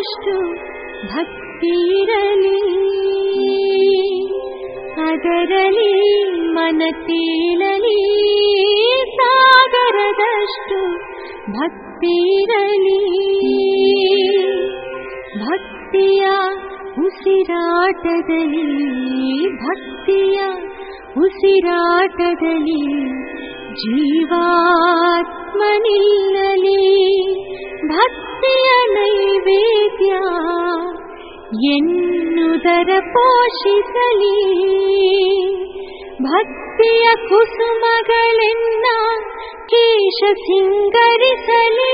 ಸಾಗರದಷ್ಟು ಭಕ್ತಿ ಇರಲಿ ಅದರಲ್ಲಿ ಮನ ತೇಲಲಿ ಸಾಗರದಷ್ಟು ಭಕ್ತಿ ಇರಲಿ ಭಕ್ತಿಯ ಉಸಿರಾಟದಲ್ಲಿ ಭಕ್ತಿಯ ಉಸಿರಾಟದಲ್ಲಿ ಜೀವಾತ್ಮನಿಲ್ಲಲಿ ಭಕ್ತಿಯ ನೈವೇದ್ಯ ಎನ್ನುದರ ಪೋಷಿಸಲಿ ಭಕ್ತಿಯ ಕುಸುಮಗಳೆನ್ನ ಕೇಶ ಸಿಂಗರಿಸಲಿ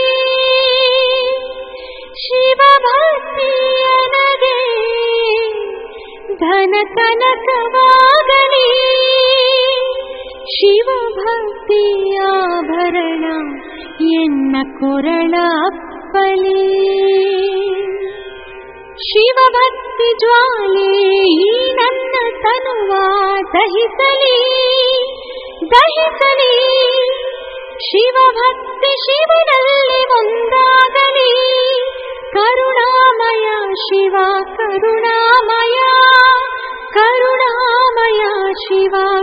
ಶಿವ ಭಕ್ತಿಯನಗೆ ಧನ ಕನಕವಾಗಲಿ ಶಿವ ಭಕ್ತಿಯಾಭರಣ ಎನ್ನ ಕೊರಳ ಅಪ್ಪಲಿ ಶಿವಭಕ್ತಿ ಜ್ವಾಲೆ ಈ ನನ್ನ ತನುವ ದಹಿಸಲಿ ದಹಿಸಲಿ ಶಿವಭಕ್ತಿ ಶಿವನಲ್ಲಿ ಒಂದಾಗಲಿ ಕರುಣಾಮಯ ಶಿವ ಕರುಣಾಮಯ ಕರುಣಾಮಯ ಶಿವ